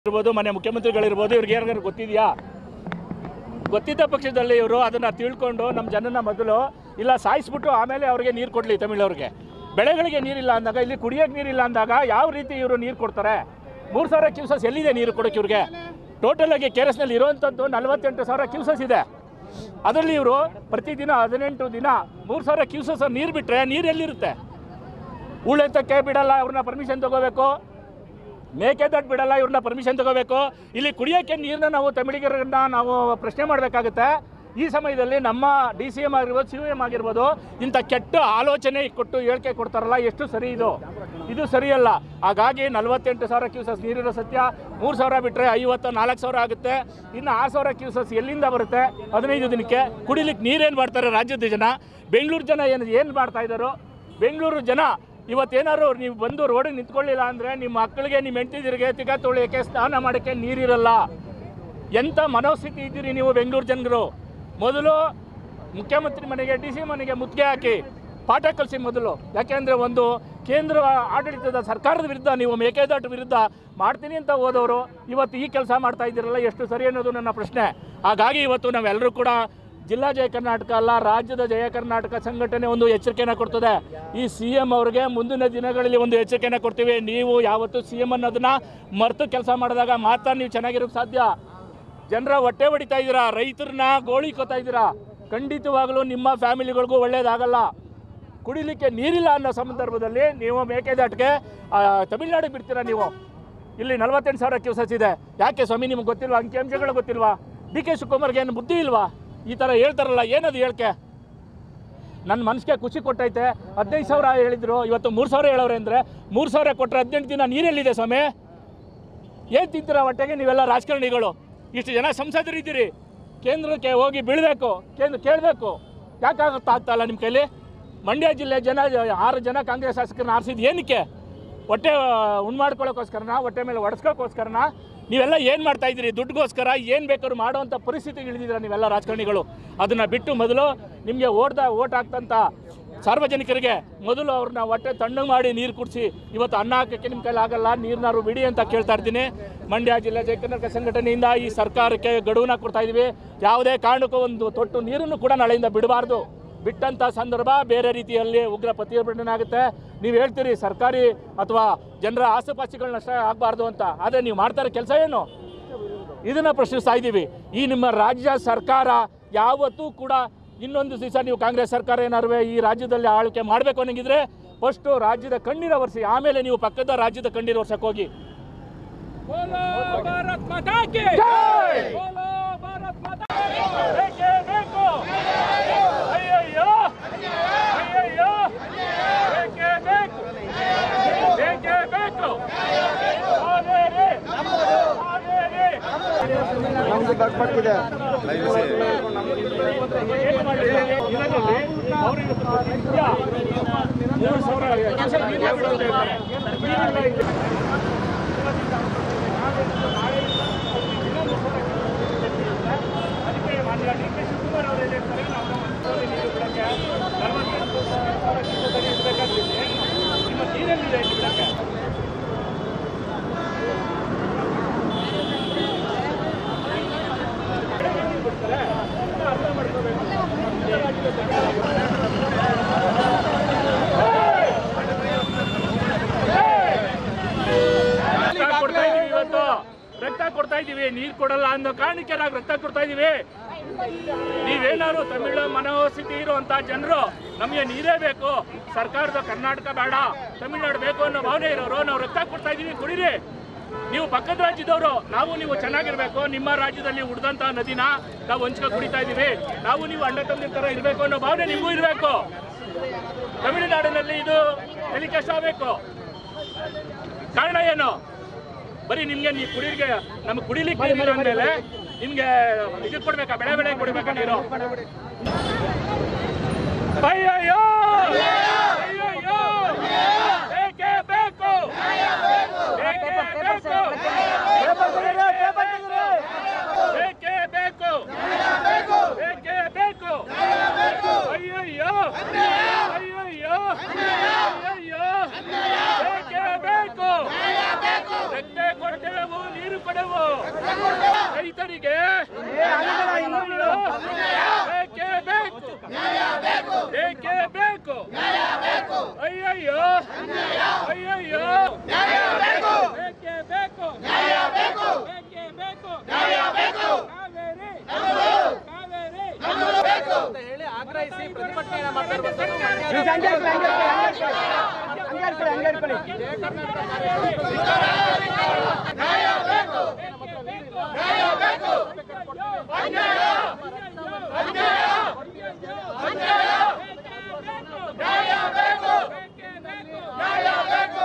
ಇರ್ಬೋದು ಮನೆ ಮುಖ್ಯಮಂತ್ರಿಗಳಿರ್ಬೋದು ಇವ್ರಿಗೆ ಯಾರಿಗಾರು ಗೊತ್ತಿದೆಯಾ ಗೊತ್ತಿದ್ದ ಪಕ್ಷದಲ್ಲಿ ಇವರು ಅದನ್ನ ತಿಳ್ಕೊಂಡು ನಮ್ಮ ಜನನ ಮೊದಲು ಇಲ್ಲ ಸಾಯಿಸ್ಬಿಟ್ಟು ಆಮೇಲೆ ಅವ್ರಿಗೆ ನೀರು ಕೊಡಲಿ ತಮಿಳವ್ರಿಗೆ ಬೆಳೆಗಳಿಗೆ ನೀರಿಲ್ಲ ಅಂದಾಗ ಇಲ್ಲಿ ಕುಡಿಯೋಕೆ ನೀರಿಲ್ಲ ಅಂದಾಗ ಯಾವ ರೀತಿ ಇವರು ನೀರು ಕೊಡ್ತಾರೆ ಮೂರು ಸಾವಿರ ಕ್ಯೂಸಸ್ ಎಲ್ಲಿದೆ ನೀರು ಕೊಡೋಕೆ ಇವ್ರಿಗೆ ಟೋಟಲ್ ಆಗಿ ಕೆ ಆರ್ ಎಸ್ನಲ್ಲಿ ಇರುವಂಥದ್ದು ನಲವತ್ತೆಂಟು ಸಾವಿರ ಕ್ಯೂಸಸ್ ಇದೆ ಅದರಲ್ಲಿ ಇವರು ಪ್ರತಿದಿನ ಹದಿನೆಂಟು ದಿನ ಮೂರು ಸಾವಿರ ಕ್ಯೂಸಸ್ ನೀರು ಬಿಟ್ಟರೆ ನೀರು ಎಲ್ಲಿರುತ್ತೆ ಉಳೆತ್ತಕ್ಕೆ ಬಿಡಲ್ಲ ಅವ್ರನ್ನ ಪರ್ಮಿಷನ್ ತಗೋಬೇಕು ಮೇಕೆದಾಟು ಬಿಡಲ್ಲ ಇವ್ರನ್ನ ಪರ್ಮಿಷನ್ ತಗೋಬೇಕು ಇಲ್ಲಿ ಕುಡಿಯೋಕ್ಕೆ ನೀರನ್ನ ನಾವು ತಮಿಳಿಗರನ್ನ ನಾವು ಪ್ರಶ್ನೆ ಮಾಡಬೇಕಾಗುತ್ತೆ ಈ ಸಮಯದಲ್ಲಿ ನಮ್ಮ ಡಿ ಸಿ ಎಮ್ ಆಗಿರ್ಬೋದು ಸಿ ಎಮ್ ಆಗಿರ್ಬೋದು ಇಂಥ ಕೆಟ್ಟ ಆಲೋಚನೆ ಕೊಟ್ಟು ಹೇಳಿಕೆ ಕೊಡ್ತಾರಲ್ಲ ಎಷ್ಟು ಸರಿ ಇದು ಇದು ಸರಿಯಲ್ಲ ಹಾಗಾಗಿ ನಲವತ್ತೆಂಟು ಸಾವಿರ ಕ್ಯೂಸಸ್ ನೀರಿರೋ ಸತ್ಯ ಮೂರು ಸಾವಿರ ಬಿಟ್ಟರೆ ಐವತ್ತು ನಾಲ್ಕು ಸಾವಿರ ಆಗುತ್ತೆ ಇನ್ನು ಆರು ಸಾವಿರ ಕ್ಯೂಸಸ್ ಎಲ್ಲಿಂದ ಬರುತ್ತೆ ಹದಿನೈದು ದಿನಕ್ಕೆ ಕುಡಿಲಿಕ್ಕೆ ನೀರೇನು ಮಾಡ್ತಾರೆ ರಾಜ್ಯದ ಜನ ಬೆಂಗಳೂರು ಜನ ಏನು ಏನು ಮಾಡ್ತಾ ಇದ್ದಾರೋ ಬೆಂಗಳೂರು ಜನ ಇವತ್ತೇನಾದ್ರು ನೀವು ಬಂದು ರೋಡಿಗೆ ನಿಂತ್ಕೊಳ್ಳಿಲ್ಲ ಅಂದರೆ ನಿಮ್ಮ ಮಕ್ಕಳಿಗೆ ನಿಮ್ಮ ಹೆಂಡತಿದಿರಿಗೆ ತಿಗ ತೊಳೆಯೋಕ್ಕೆ ಸ್ನಾನ ಮಾಡೋಕ್ಕೆ ನೀರಿರಲ್ಲ ಎಂಥ ಮನೋಸ್ಥಿತಿ ಇದ್ದೀರಿ ನೀವು ಬೆಂಗಳೂರು ಜನರು ಮೊದಲು ಮುಖ್ಯಮಂತ್ರಿ ಮನೆಗೆ ಡಿ ಸಿ ಮನೆಗೆ ಮುತ್ತಿಗೆ ಹಾಕಿ ಪಾಠ ಕಲಿಸಿ ಮೊದಲು ಯಾಕೆಂದರೆ ಒಂದು ಕೇಂದ್ರ ಆಡಳಿತದ ಸರ್ಕಾರದ ವಿರುದ್ಧ ನೀವು ಮೇಕೆದಾಟು ವಿರುದ್ಧ ಮಾಡ್ತೀನಿ ಅಂತ ಹೋದವರು ಇವತ್ತು ಈ ಕೆಲಸ ಮಾಡ್ತಾ ಇದ್ದೀರಲ್ಲ ಎಷ್ಟು ಸರಿ ಅನ್ನೋದು ನನ್ನ ಪ್ರಶ್ನೆ ಹಾಗಾಗಿ ಇವತ್ತು ನಾವೆಲ್ಲರೂ ಕೂಡ ಜಿಲ್ಲಾ ಜಯ ಕರ್ನಾಟಕ ಅಲ್ಲ ರಾಜ್ಯದ ಜಯ ಕರ್ನಾಟಕ ಸಂಘಟನೆ ಒಂದು ಎಚ್ಚರಿಕೆಯನ್ನು ಕೊಡ್ತದೆ ಈ ಸಿ ಎಂ ಅವರಿಗೆ ಮುಂದಿನ ದಿನಗಳಲ್ಲಿ ಒಂದು ಎಚ್ಚರಿಕೆಯನ್ನು ಕೊಡ್ತೀವಿ ನೀವು ಯಾವತ್ತು ಸಿ ಎಂ ಅನ್ನೋದನ್ನ ಮರೆತು ಕೆಲಸ ಮಾಡಿದಾಗ ಮಾತ್ರ ನೀವು ಚೆನ್ನಾಗಿರೋಕ್ಕೆ ಸಾಧ್ಯ ಜನರ ಹೊಟ್ಟೆ ಹೊಡಿತಾ ಇದ್ದೀರಾ ರೈತರನ್ನ ಗೋಳಿಕೋತಾ ಇದ್ದೀರಾ ಖಂಡಿತವಾಗಲೂ ನಿಮ್ಮ ಫ್ಯಾಮಿಲಿಗಳಿಗೂ ಒಳ್ಳೇದಾಗಲ್ಲ ಕುಡಿಲಿಕ್ಕೆ ನೀರಿಲ್ಲ ಅನ್ನೋ ಸಂದರ್ಭದಲ್ಲಿ ನೀವು ಮೇಕೆದಾಟಿಗೆ ಆ, ತಮಿಳ್ನಾಡಿಗೆ ಬಿಡ್ತೀರಾ ನೀವು ಇಲ್ಲಿ ನಲವತ್ತೆಂಟು ಸಾವಿರ ಕ್ಯೂಸಸ್ ಇದೆ ಯಾಕೆ ಸ್ವಾಮಿ ನಿಮ್ಗೆ ಗೊತ್ತಿಲ್ವಾ ಅಂಕಿಅಂಶಗಳು ಗೊತ್ತಿಲ್ವಾ ಡಿ ಕೆ ಶಿವಕುಮಾರ್ಗೆ ಏನು ಬುದ್ಧಿ ಇಲ್ವಾ ಈ ಥರ ಹೇಳ್ತಾರಲ್ಲ ಏನದು ಹೇಳ್ಕೆ ನನ್ನ ಮನಸ್ಸಿಗೆ ಖುಷಿ ಕೊಟ್ಟೈತೆ ಹದಿನೈದು ಸಾವಿರ ಹೇಳಿದ್ರು ಇವತ್ತು ಮೂರು ಸಾವಿರ ಹೇಳೋರೆ ಅಂದರೆ ಮೂರು ಸಾವಿರ ಕೊಟ್ಟರೆ ಹದಿನೆಂಟು ದಿನ ನೀರೆಲ್ಲಿದೆ ಸ್ವಾಮಿ ಏನು ತಿಂತೀರಾ ಹೊಟ್ಟೆಗೆ ನೀವೆಲ್ಲ ರಾಜಕಾರಣಿಗಳು ಇಷ್ಟು ಜನ ಸಂಸದರಿದ್ದೀರಿ ಕೇಂದ್ರಕ್ಕೆ ಹೋಗಿ ಬೀಳಬೇಕು ಕೇಂದ್ರ ಕೇಳಬೇಕು ಯಾಕಾಗುತ್ತಾ ಆಗ್ತಾಯಿಲ್ಲ ನಿಮ್ಮ ಕೈಲಿ ಮಂಡ್ಯ ಜಿಲ್ಲೆ ಜನ ಆರು ಜನ ಕಾಂಗ್ರೆಸ್ ಶಾಸಕರನ್ನ ಆರಿಸಿದ್ದು ಏನಕ್ಕೆ ಹೊಟ್ಟೆ ಉಣ್ ಮಾಡ್ಕೊಳ್ಳೋಕ್ಕೋಸ್ಕರನ ಹೊಟ್ಟೆ ಮೇಲೆ ಒಡ್ಸ್ಕೋಕ್ಕೋಸ್ಕರನ ನೀವೆಲ್ಲ ಏನು ಮಾಡ್ತಾ ಇದ್ದೀರಿ ದುಡ್ಡುಗೋಸ್ಕರ ಏನು ಬೇಕಾದ್ರೂ ಮಾಡುವಂಥ ಪರಿಸ್ಥಿತಿಗೆ ಇಳಿದಿದ್ದೀರ ನೀವೆಲ್ಲ ರಾಜಕಾರಣಿಗಳು ಅದನ್ನು ಬಿಟ್ಟು ಮೊದಲು ನಿಮಗೆ ಓಟ್ದ ಓಟ್ ಹಾಕ್ತಂಥ ಸಾರ್ವಜನಿಕರಿಗೆ ಮೊದಲು ಅವ್ರನ್ನ ಹೊಟ್ಟೆ ತಣ್ಣಗೆ ಮಾಡಿ ನೀರು ಕುಡಿಸಿ ಇವತ್ತು ಅನ್ನ ಹಾಕೋಕ್ಕೆ ನಿಮ್ಮ ಕೈಲಿ ಆಗಲ್ಲ ನೀರ್ನಾರು ಬಿಡಿ ಅಂತ ಕೇಳ್ತಾ ಇರ್ತೀನಿ ಮಂಡ್ಯ ಜಿಲ್ಲೆ ಜಯ ಕರ್ನಾಟಕ ಸಂಘಟನೆಯಿಂದ ಈ ಸರ್ಕಾರಕ್ಕೆ ಗಡುವನ್ನ ಕೊಡ್ತಾ ಇದ್ದೀವಿ ಯಾವುದೇ ಕಾರಣಕ್ಕೂ ಒಂದು ತೊಟ್ಟು ನೀರನ್ನು ಕೂಡ ನಾಳೆಯಿಂದ ಬಿಡಬಾರ್ದು ಬಿಟ್ಟಂಥ ಸಂದರ್ಭ ಬೇರೆ ರೀತಿಯಲ್ಲಿ ಉಗ್ರ ಪ್ರತಿಭಟನೆ ಆಗುತ್ತೆ ನೀವು ಹೇಳ್ತೀರಿ ಸರ್ಕಾರಿ ಅಥವಾ ಜನರ ಆಸುಪಾಸುಗಳು ನಷ್ಟ ಆಗಬಾರ್ದು ಅಂತ ಆದರೆ ನೀವು ಮಾಡ್ತಾರೆ ಕೆಲಸ ಏನು ಇದನ್ನು ಪ್ರಶ್ನಿಸ್ತಾ ಇದ್ದೀವಿ ಈ ನಿಮ್ಮ ರಾಜ್ಯ ಸರ್ಕಾರ ಯಾವತ್ತೂ ಕೂಡ ಇನ್ನೊಂದು ದಿವಸ ನೀವು ಕಾಂಗ್ರೆಸ್ ಸರ್ಕಾರ ಏನಾರು ಈ ರಾಜ್ಯದಲ್ಲಿ ಆಳ್ವಿಕೆ ಮಾಡಬೇಕು ಅನ್ನಂಗಿದ್ರೆ ಫಸ್ಟು ರಾಜ್ಯದ ಕಣ್ಣೀರು ಒರೆಸಿ ಆಮೇಲೆ ನೀವು ಪಕ್ಕದ ರಾಜ್ಯದ ಕಣ್ಣೀರು ಒರ್ಸಕ್ಕೆ ಹೋಗಿ बोलो भारत माता की ಜೈ! बोलो भारत माता ಬೇಕೇ ಬೇಕು ಅಯ್ಯಯ್ಯೋ ಅಯ್ಯಯ್ಯೋ ಬೇಕೇ ಬೇಕು ಬೇಕೇ ಬೇಕು ಹಾವೇರಿ ಹಾವೇರಿ ನಮ್ದು ಬರ್ಪಟ್ಟಿದೆ ಏನು ಮಾಡಿದ್ರೆ ಇದರಲ್ಲಿ ಅವರಿಗೆ ನಿತ್ಯ ಮೂರು ಸಾವಿರ ಕೆಲಸ ನೀರೇ ಬಿಡೋದು ಹೇಳ್ತಾರೆ. ನೀರಿಲ್ಲ ಇಲ್ಲಿ. ಅದಕ್ಕೆ ಮಾನ್ಯ ಡಿ ಕೆ ಶಿವಕುಮಾರ್ ಅವರು ಏನು ಹೇಳ್ತಾರೆ ನಾವು ನಮ್ಮ ಮನಸ್ಸಲ್ಲಿ ನೀರು ಬಿಡಕ್ಕೆ ನಲವತ್ತೆಂಟು ಸಾವಿರ ಕ್ಯೂಸೆಕ್ ಇರಬೇಕಾಗ್ತಿದೆ ನಿಮ್ಮ ನೀರೆಲ್ಲಿದೆ ಇಲ್ಲಿ ಬಿಡಕ್ಕೆ ರಕ್ತ ಕೊಡ್ತಾ ಇದೀವಿ ಇವತ್ತು ರಕ್ತ ಕೊಡ್ತಾ ಇದೀವಿ ನೀರ್ ಕೊಡಲ್ಲ ಅನ್ನೋ ಕಾರಣಕ್ಕೆ ನಾವು ರಕ್ತ ಕೊಡ್ತಾ ಇದೀವಿ ನೀವೇನಾದ್ರು ತಮಿಳು ಮನೋಸ್ಥಿತಿ ಇರುವಂತ ಜನರು ನಮಗೆ ನೀರೇ ಬೇಕು ಸರ್ಕಾರದ ಕರ್ನಾಟಕ ಬೇಡ ತಮಿಳ್ನಾಡು ಬೇಕು ಅನ್ನೋ ಭಾವನೆ ಇರೋರು ನಾವು ರಕ್ತ ಕೊಡ್ತಾ ಇದೀವಿ ಕುಡೀರಿ ನೀವು ಪಕ್ಕದ ರಾಜ್ಯದವರು ನಾವು ನೀವು ಚೆನ್ನಾಗಿರ್ಬೇಕು ನಿಮ್ಮ ರಾಜ್ಯದಲ್ಲಿ ಉಡ್ದಂತ ನದಿನ ನಾವು ಹಂಚ್ಕ ಕುಡಿತಾ ಇದೀವಿ ನಾವು ನೀವು ಅಂಡ ತಂದಿರ ತರ ಇರಬೇಕು ಅನ್ನೋ ಭಾವನೆ ನಿಮಗೂ ಇರಬೇಕು ತಮಿಳುನಾಡಿನಲ್ಲಿ ಇದು ಟೆಲಿಕಾಸ್ಟ್ ಆಗಬೇಕು ಕಾರಣ ಏನು ಬರೀ ನಿಮ್ಗೆ ನೀವು ಕುಡಿಲಿಕ್ಕೆ ನಮ್ಗೆ ಕುಡಿಲಿಕ್ಕೆ ನೀರಿಲ್ಲ ಅಂದ್ಮೇಲೆ ನಿಮ್ಗೆ ಇದು ಕೊಡ್ಬೇಕಾ ಬೆಳೆ ಬೆಳೆ ಕೊಡ್ಬೇಕಾ ನೀರು ಅಯ್ಯಯ್ಯೋ ಅಯ್ಯಯ್ಯೋ ಬೇಕೇ ಬೇಕು ಬೇಕೇ ಬೇಕು ಬೇಕೇ ಬೇಕು ಬೇಕೇ ಬೇಕು ಅಯ್ಯಯ್ಯೋ ಅಯ್ಯಯ್ಯೋ ಅಯ್ಯಯ್ಯೋ ಬೇಕೇ ಬೇಕು ರಕ್ತ ಕೊಡ್ತೇವೆ ನೀರು ಕೊಡ ಕೊಡ್ತೇವೆ ರೈತರಿಗೆ ಬೇಕೇ ಬೇಕು ಬೇಕೇ ಬೇಕು ಅಯ್ಯಯ್ಯೋ ಅಯ್ಯಯ್ಯೋ ಬೇಕೇ ಬೇಕು ಬೇಕೇ ಬೇಕು ಕಾವೇರಿ ಕಾವೇರಿ ಅಂತ ಹೇಳಿ ಆಗ್ರಹಿಸಿ ಪ್ರತಿಭಟನೆಯನ್ನ ಮಾಡ್ತಾ ನ್ಯಾಯ ಬೇಕು